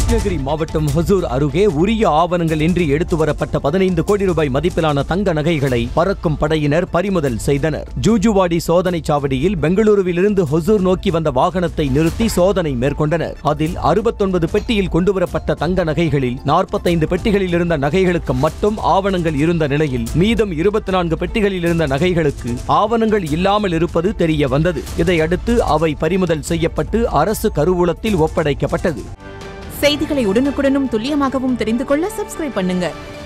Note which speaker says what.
Speaker 1: கிருஷ்ணகிரி மாவட்டம் ஹொசூர் அருகே உரிய ஆவணங்கள் இன்றி எடுத்து வரப்பட்ட பதினைந்து கோடி ரூபாய் மதிப்பிலான தங்க நகைகளை பறக்கும் படையினர் பறிமுதல் செய்தனர் ஜூஜுவாடி சோதனை சாவடியில் பெங்களூருவிலிருந்து ஹொசூர் நோக்கி வந்த வாகனத்தை நிறுத்தி சோதனை மேற்கொண்டனர் அதில் அறுபத்தொன்பது பெட்டியில் கொண்டுவரப்பட்ட தங்க நகைகளில் நாற்பத்தைந்து பெட்டிகளில் இருந்த நகைகளுக்கு மட்டும் ஆவணங்கள் இருந்த நிலையில் மீதம் இருபத்தி நான்கு பெட்டிகளில் இருந்த நகைகளுக்கு ஆவணங்கள் இல்லாமல் இருப்பது தெரிய வந்தது இதையடுத்து அவை பறிமுதல் செய்யப்பட்டு அரசு கருவூலத்தில் ஒப்படைக்கப்பட்டது
Speaker 2: செய்திகளை உடனுக்குடனும் துல்லியமாகவும் தெரிந்து கொள்ள சப்ஸ்கிரைப் பண்ணுங்க